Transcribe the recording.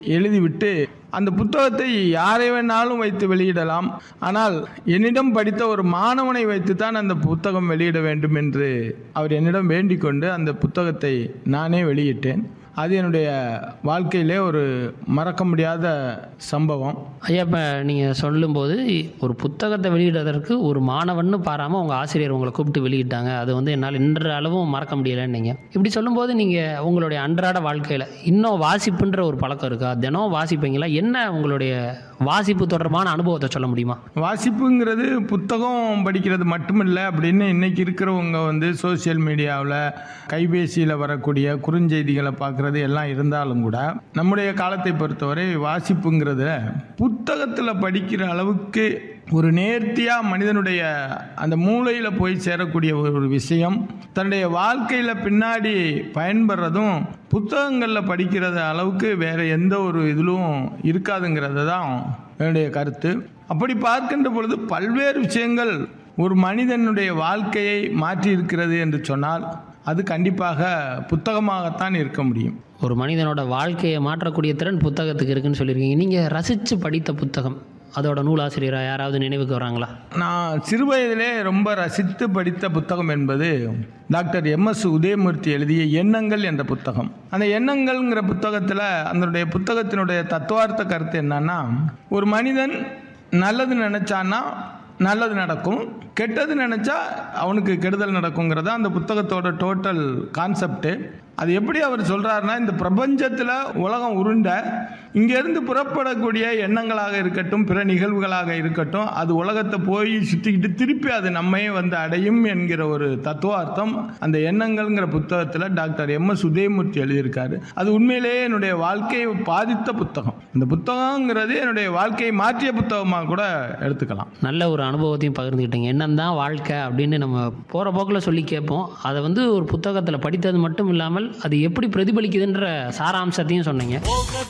எழுதிவிட்டு அந்த புத்தகத்தை யாரை வேணாலும் வைத்து வெளியிடலாம் ஆனால் என்னிடம் படித்த ஒரு மாணவனை வைத்துத்தான் அந்த புத்தகம் வெளியிட வேண்டும் என்று அவர் என்னிடம் வேண்டிக் கொண்டு அந்த புத்தகத்தை நானே வெளியிட்டேன் அது என்னுடைய வாழ்க்கையிலே ஒரு மறக்க முடியாத சம்பவம் ஐயா இப்போ நீங்கள் சொல்லும்போது ஒரு புத்தகத்தை வெளியிடுவதற்கு ஒரு மாணவன்னு பாராமல் உங்கள் ஆசிரியர் உங்களை கூப்பிட்டு வெளியிட்டாங்க அது வந்து என்னால் இன்ற அளவும் மறக்க முடியலைன்னு நீங்கள் இப்படி சொல்லும்போது நீங்கள் உங்களுடைய அன்றாட வாழ்க்கையில் இன்னும் வாசிப்புன்ற ஒரு பழக்கம் இருக்கா தினம் வாசிப்பீங்களா என்ன உங்களுடைய வாசிப்பு தொடர்பான அனுபவத்தை சொல்ல முடியுமா வாசிப்புங்கிறது புத்தகம் படிக்கிறது மட்டுமில்லை அப்படின்னு இன்னைக்கு இருக்கிறவங்க வந்து சோஷியல் மீடியாவில் கைபேசியில் வரக்கூடிய குறுஞ்செய்திகளை பார்க்குறது எல்லாம் இருந்தாலும் கூட நம்முடைய காலத்தை பொறுத்தவரை வாசிப்புங்கிறத புத்தகத்தில் படிக்கிற அளவுக்கு ஒரு நேர்த்தியாக மனிதனுடைய அந்த மூளையில் போய் சேரக்கூடிய ஒரு விஷயம் தன்னுடைய வாழ்க்கையில் பின்னாடி பயன்படுறதும் புத்தகங்களில் படிக்கிறது அளவுக்கு வேற எந்த ஒரு இதிலும் இருக்காதுங்கிறது தான் என்னுடைய கருத்து அப்படி பார்க்கின்ற பொழுது பல்வேறு விஷயங்கள் ஒரு மனிதனுடைய வாழ்க்கையை மாற்றி இருக்கிறது என்று சொன்னால் அது கண்டிப்பாக புத்தகமாகத்தான் இருக்க முடியும் ஒரு மனிதனோட வாழ்க்கையை மாற்றக்கூடிய திறன் புத்தகத்துக்கு இருக்குன்னு சொல்லியிருக்கீங்க நீங்கள் ரசித்து படித்த புத்தகம் அதோட நூலாசிரியராக யாராவது நினைவுக்கு வராங்களா நான் சிறுவயதிலே ரொம்ப ரசித்து படித்த புத்தகம் என்பது டாக்டர் எம் எஸ் உதயமூர்த்தி எழுதிய எண்ணங்கள் என்ற புத்தகம் அந்த எண்ணங்கள்ங்கிற புத்தகத்தில் அதனுடைய புத்தகத்தினுடைய தத்துவார்த்த கருத்து என்னன்னா ஒரு மனிதன் நல்லது நினைச்சான்னா நல்லது நடக்கும் கெட்டது நினைச்சா அவனுக்கு கெடுதல் நடக்குங்கிறத அந்த புத்தகத்தோட டோட்டல் கான்செப்ட் அது எப்படி அவர் சொல்றாருன்னா இந்த பிரபஞ்சத்தில் உலகம் உருண்ட இங்கேருந்து புறப்படக்கூடிய எண்ணங்களாக இருக்கட்டும் பிற நிகழ்வுகளாக இருக்கட்டும் அது உலகத்தை போய் சுற்றிக்கிட்டு திருப்பி அது நம்மையே வந்து அடையும் என்கிற ஒரு தத்துவார்த்தம் அந்த எண்ணங்கள்ங்கிற புத்தகத்தில் டாக்டர் எம் எஸ் உதயமூர்த்தி எழுதியிருக்காரு அது உண்மையிலேயே என்னுடைய வாழ்க்கையை பாதித்த புத்தகம் இந்த புத்தகங்கிறது என்னுடைய வாழ்க்கையை மாற்றிய புத்தகமாக கூட எடுத்துக்கலாம் நல்ல ஒரு அனுபவத்தையும் பகிர்ந்துக்கிட்டீங்க என்னந்தான் வாழ்க்கை அப்படின்னு நம்ம போகிற போக்கில் சொல்லி கேட்போம் அதை வந்து ஒரு புத்தகத்தில் படித்தது மட்டும் இல்லாமல் அது எப்படி பிரதிபலிக்குதுன்ற சாராம்சத்தையும் சொன்னீங்க